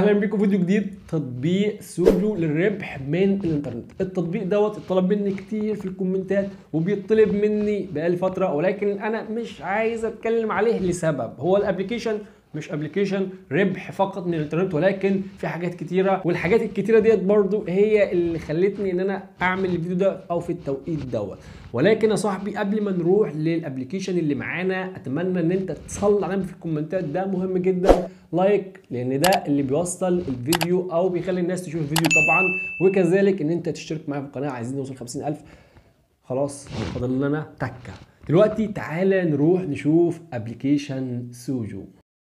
اهلا بيكم فيديو جديد تطبيق سوجو للربح من الانترنت التطبيق دوت اتطلب مني كتير في الكومنتات وبيطلب مني بقالي فتره ولكن انا مش عايز اتكلم عليه لسبب هو الابلكيشن مش ابلكيشن ربح فقط من الانترنت ولكن في حاجات كتيره والحاجات الكتيره ديت برضو هي اللي خلتني ان انا اعمل الفيديو ده او في التوقيت دوت ولكن يا صاحبي قبل ما نروح للابلكيشن اللي معانا اتمنى ان انت تصلي علينا في الكومنتات ده مهم جدا لايك لان ده اللي بيوصل الفيديو او بيخلي الناس تشوف الفيديو طبعا وكذلك ان انت تشترك معايا في القناه عايزين نوصل 50000 خلاص فاضل لنا تكه دلوقتي تعالى نروح نشوف ابلكيشن سوجو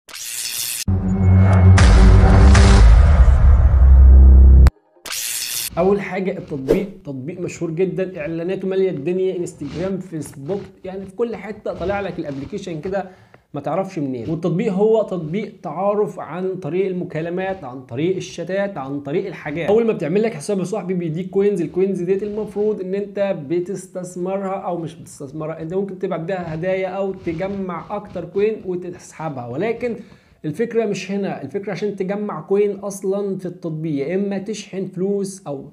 اول حاجه التطبيق تطبيق مشهور جدا اعلاناته ماليه الدنيا انستجرام فيسبوك يعني في كل حته طالع لك الابلكيشن كده ما تعرفش منين والتطبيق هو تطبيق تعارف عن طريق المكالمات عن طريق الشتات عن طريق الحاجات اول ما بتعمل لك حساب يا صاحبي بيديك كوينز الكوينز ديت المفروض ان انت بتستثمرها او مش بتستثمرها انت ممكن تبعت بيها هدايا او تجمع اكتر كوين وتسحبها ولكن الفكره مش هنا الفكره عشان تجمع كوين اصلا في التطبيق يا اما تشحن فلوس او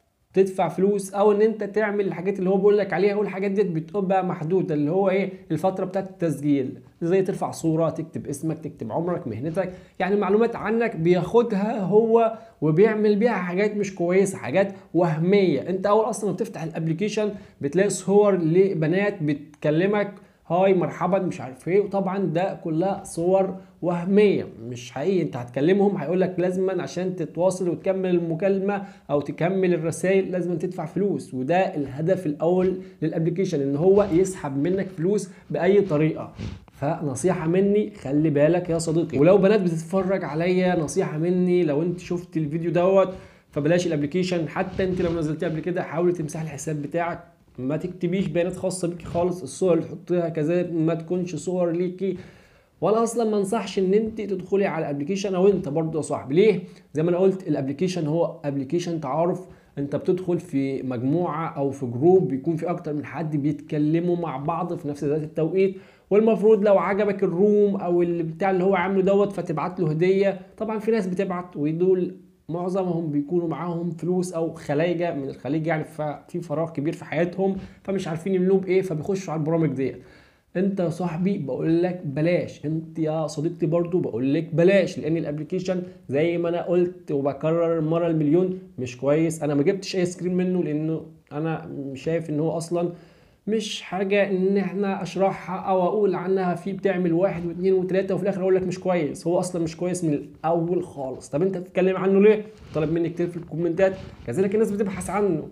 تدفع فلوس او ان انت تعمل الحاجات اللي هو بيقول لك عليها والحاجات ديت بتبقى محدوده اللي هو ايه الفتره بتاعت التسجيل زي ترفع صوره تكتب اسمك تكتب عمرك مهنتك يعني معلومات عنك بياخدها هو وبيعمل بيها حاجات مش كويسه حاجات وهميه انت اول اصلا ما بتفتح الابلكيشن بتلاقي صور لبنات بتكلمك هاي مرحبا مش عارف ايه وطبعا ده كلها صور وهميه مش حقيقي انت هتكلمهم هيقول لك لازما عشان تتواصل وتكمل المكالمه او تكمل الرسائل لازم تدفع فلوس وده الهدف الاول للابلكيشن ان هو يسحب منك فلوس باي طريقه فنصيحه مني خلي بالك يا صديقي ولو بنات بتتفرج عليا نصيحه مني لو انت شفت الفيديو دوت فبلاش الابلكيشن حتى انت لو نزلتيه قبل كده حاول تمسح الحساب بتاعك ما تكتبيش بيانات خاصه بيكي خالص الصور اللي تحطيها كذلك ما تكونش صور ليكي ولا اصلا ما انصحش ان انت تدخلي على الابلكيشن او انت برضه يا صاحبي ليه زي ما انا قلت الابلكيشن هو ابلكيشن تعارف انت بتدخل في مجموعه او في جروب بيكون في اكتر من حد بيتكلموا مع بعض في نفس ذات التوقيت والمفروض لو عجبك الروم او اللي بتاع اللي هو عامله دوت فتبعت له هديه طبعا في ناس بتبعت ودول معظمهم بيكونوا معاهم فلوس او خلايجه من الخليج يعني ففي فراغ كبير في حياتهم فمش عارفين يملوه بايه فبيخشوا على البرامج ديت انت يا صاحبي بقول لك بلاش انت يا صديقتي برضو بقول لك بلاش لان الابلكيشن زي ما انا قلت وبكرر المره المليون مش كويس انا ما جبتش اي سكرين منه لانه انا شايف ان هو اصلا مش حاجة ان احنا اشرحها او اقول عنها في بتعمل واحد واثنين وثلاثة وفي الاخر اقول لك مش كويس هو اصلا مش كويس من الاول خالص طب انت بتتكلم عنه ليه؟ طلب مني كتير في الكومنتات كذلك الناس بتبحث عنه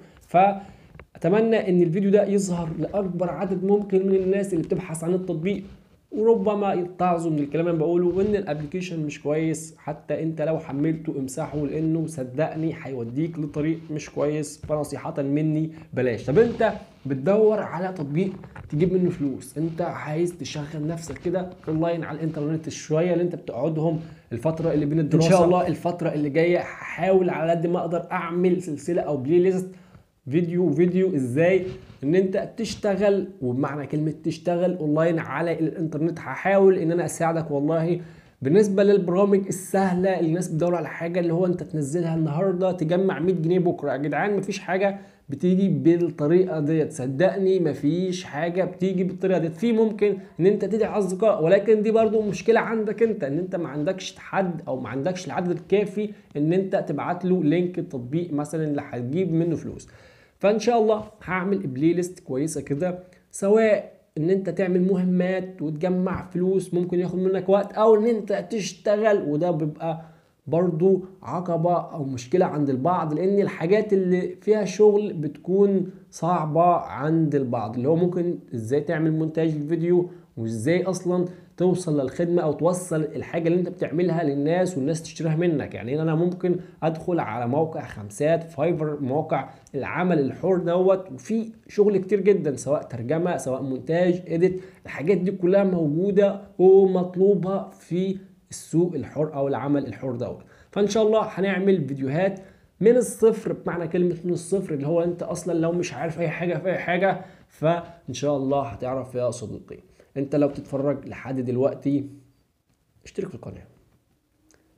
فاتمنى ان الفيديو ده يظهر لاكبر عدد ممكن من الناس اللي بتبحث عن التطبيق وربما يتعظوا من الكلام اللي بقوله وان الابلكيشن مش كويس حتى انت لو حملته امسحه لانه صدقني هيوديك لطريق مش كويس فنصيحه مني بلاش طب انت بتدور على تطبيق تجيب منه فلوس انت عايز تشغل نفسك كده اونلاين على الانترنت شويه اللي انت بتقعدهم الفتره اللي بين الدراسه ان شاء الله الفتره اللي جايه هحاول على قد ما اقدر اعمل سلسله او بلاي ليست فيديو فيديو ازاي ان انت تشتغل وبمعنى كلمه تشتغل اونلاين على الانترنت هحاول ان انا اساعدك والله بالنسبه للبرامج السهله اللي الناس بتدور على حاجه اللي هو انت تنزلها النهارده تجمع 100 جنيه بكره يا جدعان مفيش حاجه بتيجي بالطريقه ديت صدقني مفيش حاجه بتيجي بالطريقه ديت في ممكن ان انت تدعي اصدقاء ولكن دي برضو مشكله عندك انت ان انت ما عندكش حد او ما عندكش العدد الكافي ان انت تبعت له لينك التطبيق مثلا اللي هتجيب منه فلوس فان شاء الله هعمل بلاي ليست كويسه كده سواء ان انت تعمل مهمات وتجمع فلوس ممكن ياخد منك وقت او ان انت تشتغل وده بيبقى برضو عقبة او مشكلة عند البعض لان الحاجات اللي فيها شغل بتكون صعبة عند البعض اللي هو ممكن ازاي تعمل مونتاج الفيديو وازاي اصلا توصل للخدمه او توصل الحاجه اللي انت بتعملها للناس والناس تشتريها منك يعني انا ممكن ادخل على موقع خمسات فايفر موقع العمل الحر دوت وفي شغل كتير جدا سواء ترجمه سواء مونتاج اديت الحاجات دي كلها موجوده ومطلوبه في السوق الحر او العمل الحر دوت فان شاء الله هنعمل فيديوهات من الصفر بمعنى كلمه من الصفر اللي هو انت اصلا لو مش عارف اي حاجه في اي حاجه فان شاء الله هتعرف يا صديقي انت لو بتتفرج لحد دلوقتي اشترك في القناه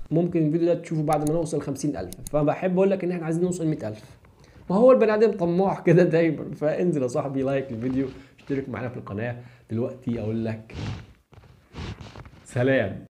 ممكن الفيديو ده تشوفه بعد ما نوصل 50000 فبحب اقول لك ان احنا عايزين نوصل 100000 ما هو البني ادم طماع كده دايما فانزل يا صاحبي لايك للفيديو اشترك معانا في القناه دلوقتي اقول لك سلام